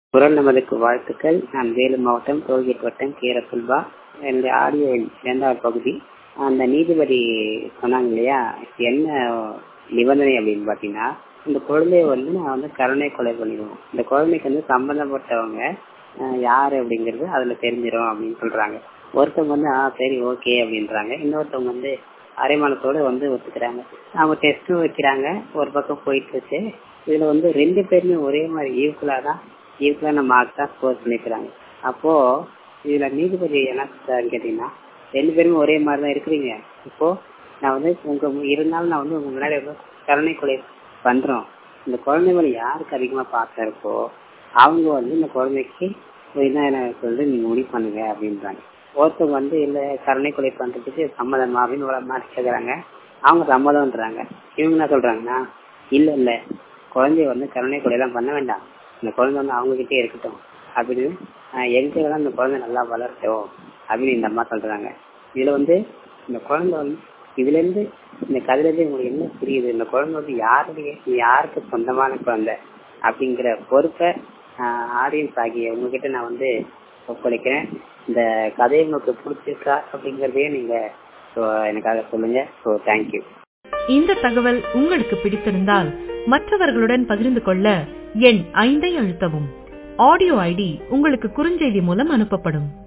குரல் நமதுக்கு வாழ்த்துக்கள் நான் வேலூர் மாவட்டம் டோல்கேட் வட்டம் கீரப்புல்பா இந்த ஆடியோ இரண்டாவது பகுதி அந்த நீதிபதி சொன்னாங்க இல்லையா என்ன நிபந்தனை அப்படின்னு பார்த்தீங்கன்னா இந்த குழந்தைய வந்து நான் வந்து கருணை கொலை பண்ணிடுவோம் இந்த குழந்தைக்கு வந்து சம்பந்தப்பட்டவங்க யாரு அப்படிங்கிறது அதுல தெரிஞ்சிடும் அப்படின்னு சொல்றாங்க ஒருத்தவங்க வந்து ஆ சரி ஓகே அப்படின்றாங்க இன்னொருத்தவங்க வந்து அரைமானத்தோட வந்து ஒத்துக்கிறாங்க அவங்க டெஸ்டும் வைக்கிறாங்க ஒரு பக்கம் போயிட்டு இருக்கு இதுல வந்து ரெண்டு பேருமே ஒரே மாதிரி ஈக்குவலா தான் ஈக்குவலான மார்க் தான் ஸ்கோர் பண்ணிக்கிறாங்க அப்போ இதுல நீதிபதி என்ன சொல்றாரு கேட்டீங்கன்னா ரெண்டு பேருமே ஒரே மாதிரி தான் இருக்கிறீங்க இப்போ நான் வந்து உங்க இருந்தாலும் நான் வந்து உங்க முன்னாடி கருணை கொலை பண்றோம் இந்த குழந்தை மேல யாருக்கு அதிகமா பாசம் இருக்கோ அவங்க வந்து இந்த குழந்தைக்கு என்ன வந்து நீங்க முடிவு பண்ணுங்க அப்படின்றாங்க ஒருத்தவங்க வந்து இல்ல கருணை கொலை பண்றதுக்கு சம்மதமா அப்படின்னு ஒரு மாதிரி கேக்குறாங்க அவங்க சம்மதம்ன்றாங்க இவங்க என்ன சொல்றாங்கன்னா இல்ல இல்ல குழந்தைய வந்து கருணை கொலை எல்லாம் பண்ண வேண்டாம் இந்த குழந்தை வந்து அவங்க கிட்டே இருக்கட்டும் அப்படின்னு எங்க தான் இந்த குழந்தை நல்லா வளரட்டும் அப்படின்னு இந்த அம்மா சொல்றாங்க இதுல வந்து இந்த குழந்தை வந்து இதுல இருந்து இந்த கதையில இருந்து உங்களுக்கு என்ன புரியுது இந்த குழந்தை வந்து யாருடைய யாருக்கு சொந்தமான குழந்தை அப்படிங்கிற பொறுப்பை ஆடியன்ஸ் ஆகிய உங்ககிட்ட நான் வந்து ஒப்படைக்கிறேன் இந்த கதையை உங்களுக்கு பிடிச்சிருக்கா அப்படிங்கறதையே நீங்க எனக்காக சொல்லுங்க ஸோ தேங்க்யூ இந்த தகவல் உங்களுக்கு பிடித்திருந்தால் மற்றவர்களுடன் பகிர்ந்து கொள்ள எண் ஐந்தை அழுத்தவும் ஆடியோ ஐடி உங்களுக்கு குறுஞ்செய்தி மூலம் அனுப்பப்படும்